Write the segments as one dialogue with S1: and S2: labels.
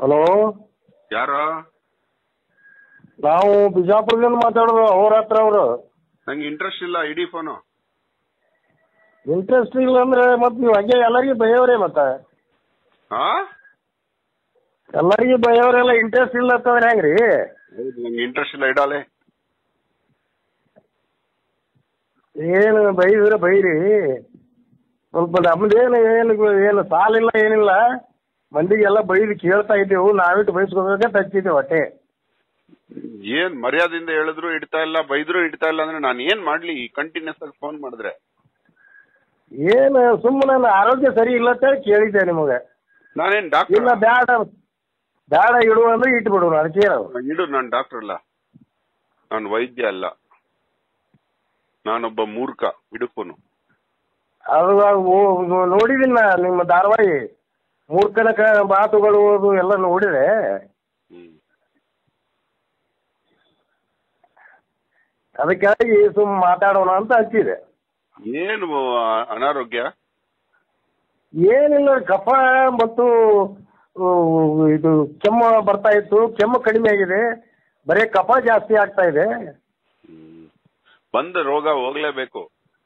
S1: Hello
S2: ಯಾರು
S1: ನಾವು ಬಿಜಾಪುರದಿಂದ ಮಾತಾಡೋದು ಅವ್ರ ಹತ್ರ ಅವರು
S2: ನಂಗೆ ಇಂಟ್ರೆಸ್ಟ್ ಇಲ್ಲ ಇಡೀ ಫೋನು
S1: ಇಂಟ್ರೆಸ್ಟ್ ಇಲ್ಲ ಅಂದ್ರೆ ಮತ್ತೆ ನೀವು ಹಂಗೆ ಎಲ್ಲರಿಗೂ ಬೈಯೋರೇ ಮತ್ತೆ
S2: ಹಾ
S1: ಎಲ್ಲರಿಗೂ ಬೈಯೋರೆಲ್ಲ ಇಂಟ್ರೆಸ್ಟ್ ಇಲ್ಲ ಅಂತಂದ್ರೆ ಹೆಂಗ್ರಿ
S2: ಹೌದು ನಂಗೆ ಇಂಟ್ರೆಸ್ಟ್ ಇಲ್ಲ ಇಡಾಲೆ
S1: ಏನು ಬೈದ್ರೆ ಬೈರಿ ಸ್ವಲ್ಪ ನಮ್ದೇನು ಏನು ಏನು ಸಾಲಿಲ್ಲ ಏನಿಲ್ಲ ಮಂದಿಗೆಲ್ಲ ಬೈದು ಕೇಳ್ತಾ ಇದ್ದೇವು ನಾವಿಟ್ಟು ಬೈಸ್ಕೋಬೇಕಂತ ಹಚ್ಚಿದ್ದೇವೆ ಹೊಟ್ಟೆ
S2: ಏನ್ ಮರ್ಯಾದೆಯಿಂದ ಹೇಳಿದ್ರು ಇಡ್ತಾ ಇಲ್ಲ ಬೈದ್ರು ಇಡ್ತಾ ಇಲ್ಲ ಅಂದ್ರೆ ನಾನು ಏನ್ ಮಾಡ್ಲಿ ಕಂಟಿನ್ಯೂಸ್ ಆಗಿ ಫೋನ್ ಮಾಡಿದ್ರೆ
S1: ಏನು ಸುಮ್ಮನೆ ನನ್ನ ಆರೋಗ್ಯ ಸರಿ ಇಲ್ಲ ಅಂತ ಹೇಳಿ ಕೇಳಿದ್ದೆ ನಿಮಗೆ
S2: ನಾನೇನ್
S1: ಇಲ್ಲ
S2: ಡಾಕ್ಟರ್
S1: ಬ್ಯಾಡ ಬ್ಯಾಡ ಇಡು ಅಂದ್ರೆ ಇಟ್ಬಿಡು ಅದಕ್ಕೆ ಏನದು
S2: ಇಡು ನಾನು ಡಾಕ್ಟರ್ ಅಲ್ಲ ನಾನು ವೈದ್ಯ ಅಲ್ಲ ನಾನೊಬ್ಬ ಮೂರ್ಖ ಇಡು ಫೋನು
S1: ಅದು ಓ- ನೋಡಿದೀನಿ ನಾ ನಿಮ್ಮ ಧಾರಾವಾಹಿ ಮೂರ್ಖನ ಕ ಮಾತುಗಳು ಅದು ಎಲ್ಲ ನೋಡಿದೆ
S2: ಹ್ಮ್
S1: ಅದಕ್ಕಾಗಿ ಸುಮ್ಮ ಮಾತಾಡೋಣ ಅಂತ ಹಚ್ಚಿದೆ
S2: ಏನು ಆ- ಅನಾರೋಗ್ಯ
S1: ಏನಿಲ್ಲ ಕಫ ಮತ್ತು ಊ, ಇದು ಕೆಮ್ಮು ಬರ್ತಾ ಇತ್ತು ಕೆಮ್ಮು ಕಡಿಮೆ ಆಗಿದೆ ಬರೀ ಕಫ ಜಾಸ್ತಿ ಆಗ್ತಾ ಇದೆ
S2: ಹ್ಮ್. ಬಂದ ರೋಗ ಹೋಗ್ಲೇಬೇಕು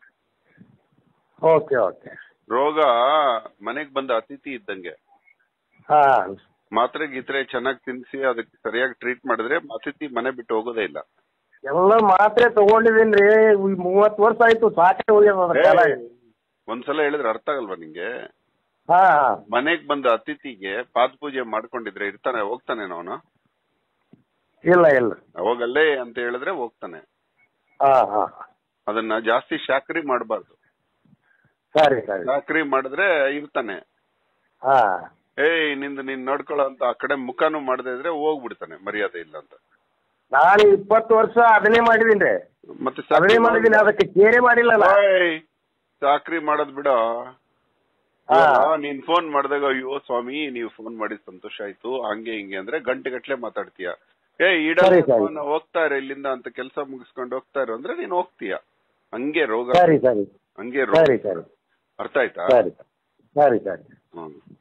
S1: ಓಕೆ ಓಕೆ
S2: ರೋಗ ಮನೆಗ್ ಬಂದ ಅತಿಥಿ ಇದ್ದಂಗೆ
S1: ಹಾ
S2: ಮಾತ್ರೆ ಗೀತ್ರೆ ಚೆನ್ನಾಗಿ ತಿನ್ಸಿ ಅದಕ್ಕೆ ಸರಿಯಾಗಿ ಟ್ರೀಟ್ ಮಾಡಿದ್ರೆ ಅತಿಥಿ ಮನೆ ಬಿಟ್ಟು ಹೋಗೋದೇ ಇಲ್ಲ
S1: ಎಲ್ಲ ಮಾತ್ರೆ ತಗೊಂಡಿದ್ದೀನಿ ಮೂವತ್ತು ವರ್ಷ ಆಯ್ತು ಸಾಕೆ ಹೋಗ್ಯದ ಅದ್ರ ಕಾಲ
S2: ಒಂದ್ಸಲ ಹೇಳಿದ್ರೆ ಅರ್ಥ ಆಗಲ್ವಾ ನಿಂಗೆ
S1: ಹಾ
S2: ಮನೆಗ್ ಬಂದ ಅತಿಥಿಗೆ ಪಾದ ಪೂಜೆ ಮಾಡ್ಕೊಂಡಿದ್ರೆ ಇರ್ತಾನೆ ಹೋಗ್ತಾನೆ ಅವನು
S1: ಇಲ್ಲ ಇಲ್ಲ
S2: ಹೋಗಲ್ಲೇ ಅಂತ ಹೇಳಿದ್ರೆ ಹೋಗ್ತಾನೆ
S1: ಹಾ ಹಾ
S2: ಅದನ್ನ ಜಾಸ್ತಿ ಶಾಕ್ರಿ ಮಾಡಬಾರ್ದು
S1: ಸರಿ ಸರಿ
S2: ಶಾಕ್ರಿ ಮಾಡಿದ್ರೆ ಇರ್ತಾನೆ
S1: ಹಾ
S2: ಏಯ್ ನಿಂದು ನೀನ್ ನೋಡ್ಕೊಳ್ಳೋ ಅಂತ ಆ ಕಡೆ ಮುಖಾನು ಮಾಡದೇ ಇದ್ರೆ ಹೋಗ್ಬಿಡ್ತಾನೆ ಮರ್ಯಾದೆ ಇಲ್ಲ ಅಂತ
S1: ನಾನು ಇಪ್ಪತ್ತು ವರ್ಷ ಅದನ್ನೇ ಮಾಡಿದೀನಿ ರೀ
S2: ಮತ್ತೆ
S1: ಅದನ್ನೇ
S2: ಶಾಕ್ರಿ
S1: ಮಾಡಿದೀನಿ ಅದಕ್ಕೆ ಕೇರೆ ಮಾಡಿಲ್ಲ ನಾ.
S2: ಓಯ್, ಚಾಕ್ರಿ ಮಾಡೋದ್ ಬಿಡ
S1: ಹಾ.
S2: ನೀನ್ ಫೋನ್ ಮಾಡಿದಾಗ ಅಯ್ಯೋ ಸ್ವಾಮಿ ನೀವು ಫೋನ್ ಮಾಡಿ ಸಂತೋಷ ಆಯ್ತು ಹಂಗೆ ಹಿಂಗೆ ಅಂದ್ರೆ ಗಂಟೆ ಗಟ್ಲೆ ಮಾತಾಡ್ತೀಯ ಏ ಇಡ
S1: ಸರಿ, ಸರಿ.
S2: ಫೋನ್ ಹೋಗ್ತಾ ಇರ ಇಲ್ಲಿಂದ ಅಂತ ಕೆಲಸ ಮುಗಿಸ್ಕೊಂಡು ಹೋಗ್ತಾ ಇರೋ ಅಂದ್ರೆ ನೀನ್ ಹೋಗ್ತೀಯ ಹಂಗೆ ರೋಗ
S1: ಸರಿ ಸರಿ
S2: ಹಂಗೆ ರೋಗ
S1: ಸರಿ ಸರಿ
S2: ಅರ್ಥ ಆಯ್ತಾ
S1: ಸರಿ ಸರಿ ಸರಿ
S2: ಹ್ಮ್